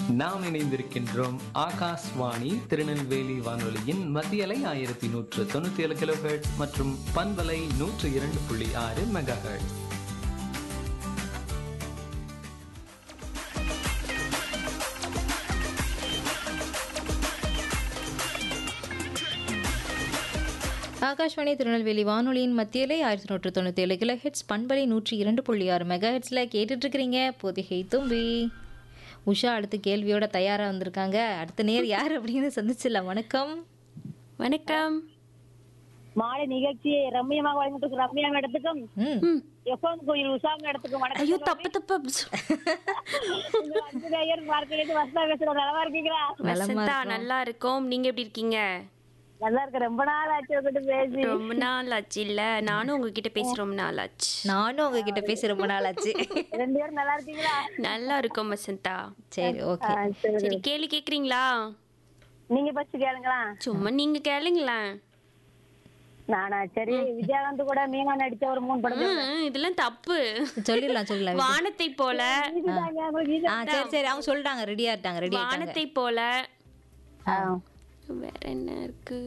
நாம் இணைந்திருக்கின்றோம் ஆகாஷ்வாணி திருநெல்வேலி வானொலியின் மத்தியலை ஆயிரத்தி நூற்று தொண்ணூத்தி ஏழு கிலோ மற்றும் பண்பலை நூற்று இரண்டு புள்ளி ஆறு மெகா ஆகாஷ்வாணி திருநெல்வேலி வானொலியின் மத்தியிலே ஆயிரத்தி நூற்று தொண்ணூற்றி ஏழு கிலோ ஹெட்ஸ் பண்பலை நூற்றி இரண்டு புள்ளி ஆறு மெகா ஹெட்ஸில் கேட்டுட்ருக்கிறீங்க பொதிகை தும்பி உஷா அடுத்த கேள்வியோட தயாராக வந்திருக்காங்க அடுத்த நேர் யார் அப்படின்னு சந்திச்சிடலாம் வணக்கம் வணக்கம் மாலை நிகழ்ச்சியை ரம்மியமாக வழங்கிட்டு ரம்யா இடத்துக்கும் ம் எஃப்எம் கோயில் உஷாம் இடத்துக்கும் வணக்கம் ஐயோ தப்பு தப்பு உங்க அஞ்சு நேயர் பார்க்கிறது வசதா பேசுற நலமா இருக்கீங்களா வசந்தா நல்லா இருக்கோம் நீங்க எப்படி இருக்கீங்க நல்லா இருக்க ரொம்ப நாள் ஆச்சு உங்ககிட்ட பேசி ரொம்ப நாள் ஆச்சு இல்ல நானும் உங்ககிட்ட பேசி ரொம்ப நாள் ஆச்சு நானும் உங்ககிட்ட பேசி ரொம்ப நாள் ஆச்சு ரெண்டு பேரும் நல்லா இருக்கீங்களா நல்லா இருக்கோம் வசந்தா சரி ஓகே ஆ, சரி. சரி கேள்வி கேக்குறீங்களா நீங்க ஃபர்ஸ்ட் கேளுங்களா சும்மா நீங்க கேளுங்களேன் நானா சரி விஜயகாந்த் கூட மீனா நடிச்ச ஒரு மூணு படம் ம், இதெல்லாம் தப்பு சொல்லிடலாம் சொல்லலாம் வானத்தை போல இதுதாங்க, உங்களுக்கு இது- ஆ சரி சரி அவங்க சொல்லிட்டாங்க ரெடியா இருட்டாங்க ரெடி ஆயிட்டாங்க வானத்தை போல ஆ, வேற என்ன இருக்கு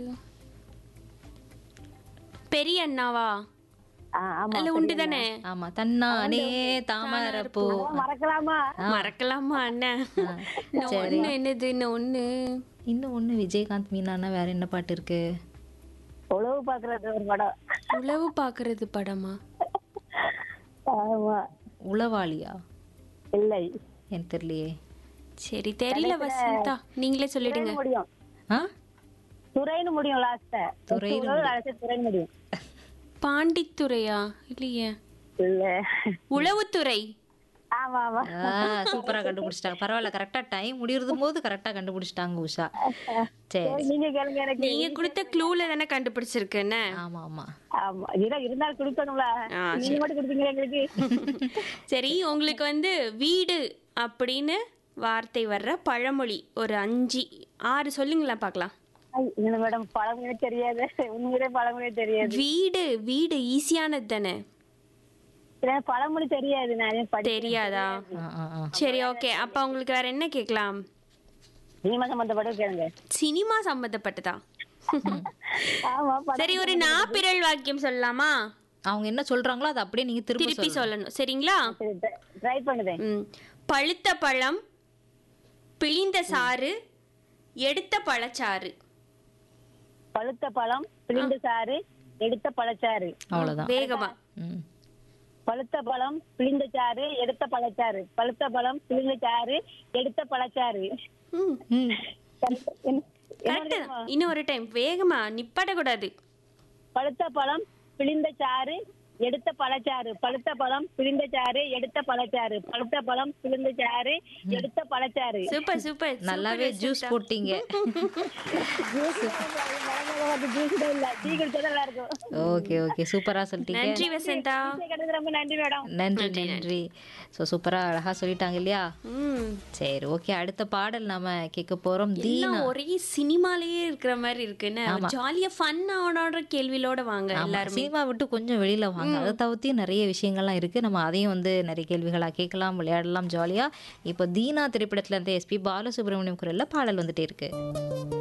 பெரிய அண்ணாவா ஆ, ஆமா அல்ல உண்டு தானே ஆமா தன்னானே தாமரப்பூ மறக்கலாமா மறக்கலாமா அண்ணன் இன்னும் ஒண்ணு என்னது இன்னும் ஒண்ணு இன்னும் ஒண்ணு விஜயகாந்த் மீனானா வேற என்ன பாட்டு இருக்கு உழவு பாக்குறது ஒரு படம் உளவு பாக்குறது படமா ஆமா உளவாளியா இல்லை எனக்கு தெரியலையே சரி தெரியல வசந்தா நீங்களே சொல்லிடுங்க முடியும் ஆ துறைன்னு முடியும் லாஸ்ட் துரைன்னு துறைன்னு முடியும் பாண்டித்துறையா இல்லையே இல்ல உளவுத்துறை ஆமா ஆமா சூப்பரா கண்டுபிடிச்சிட்டாங்க பரவாயில்ல கரெக்டா டைம் முடியறதும் போது கரெக்டா கண்டுபிடிச்சிட்டாங்க உஷா சரி நீங்க கேளுங்க எனக்கு நீங்க கொடுத்த க்ளூல தானே கண்டுபிடிச்சிருக்குன்னு ஆமா ஆமா ஆமா இதான் இருந்தாலும் கொடுக்கணும்ல ஆ, நீங்க மட்டும் கொடுத்தீங்க எங்களுக்கு சரி உங்களுக்கு வந்து வீடு அப்படின்னு வார்த்தை வர்ற பழமொழி ஒரு அஞ்சு ஆறு சொல்லுங்களேன் பார்க்கலாம் ஐ, இல்ல மேடம் பழமொழியே தெரியாது உண்மையிலே பழமொழியே தெரியாது வீடு வீடு ஈஸியானது தானே இல்ல, பழமொழி தெரியாது நான் ஏன் படி தெரியாதா ஆ, ஆ, ஆ. சரி ஓகே அப்ப உங்களுக்கு வேற என்ன கேட்கலாம் சினிமா சம்பந்தப்பட்ட கேளுங்க சினிமா சம்பந்தப்பட்டதா ஆமா சரி ஒரு நாப்பிரல் வாக்கியம் சொல்லலாமா அவங்க என்ன சொல்றாங்களோ அதை அப்படியே நீங்க திருப்பி திருப்பி சொல்லணும் சரிங்களா ட்ரை பண்ணுதேன் ம். பழுத்த பழம் பிழிந்த சாறு எடுத்த பழச்சாறு பழுத்த பழம் பிழிந்த சாறு எடுத்த பழச்சாறு அவ்வளவுதான் வேகமா ம். பழுத்த பழம் பிழிந்த சாறு எடுத்த பழச்சாறு பழுத்த பழம் பிழிந்த சாறு எடுத்த பழச்சாறு ம் ம். என்ன- கரெக்ட் இன்னும் ஒரு டைம் வேகமா நிப்பாட்ட கூடாது பழுத்த பழம் பிழிந்த சாறு எடுத்த பழச்சாறு பழுத்த பழம் பிழிந்த சாறு எடுத்த பழச்சாறு பழுத்த பழம் பிழிந்த சாறு எடுத்த பழச்சாறு சூப்பர் சூப்பர் நல்லாவே ஜூஸ் போட்டீங்க ஜூஸ் இல்ல டீ குடிச்சா நல்லா இருக்கும் ஓகே ஓகே சூப்பரா சொல்லிட்டீங்க நன்றி வசந்தா கிடைச்சது ரொம்ப நன்றி மேடம் நன்றி நன்றி ஸோ சூப்பரா அழகா சொல்லிட்டாங்க இல்லையா ம் சரி ஓகே அடுத்த பாடல் நாம கேட்க போறோம் தீனா எல்லாம் ஒரே சினிமாலயே இருக்கிற மாதிரி இருக்குன்னு ஜாலியா ஃபன் ஆனோட கேள்வியோட வாங்க எல்லாருமே சினிமா விட்டு கொஞ்சம் வெளியில வாங்க அதை தவிர்த்து நிறைய விஷயங்கள்லாம் இருக்கு நம்ம அதையும் வந்து நிறைய கேள்விகளா கேட்கலாம் விளையாடலாம் ஜாலியா இப்போ தீனா திரைப்படத்துல இருந்து எஸ்பி பாலசுப்ரமணியம் குரல்ல பாடல் வந்துட்டே இருக்கு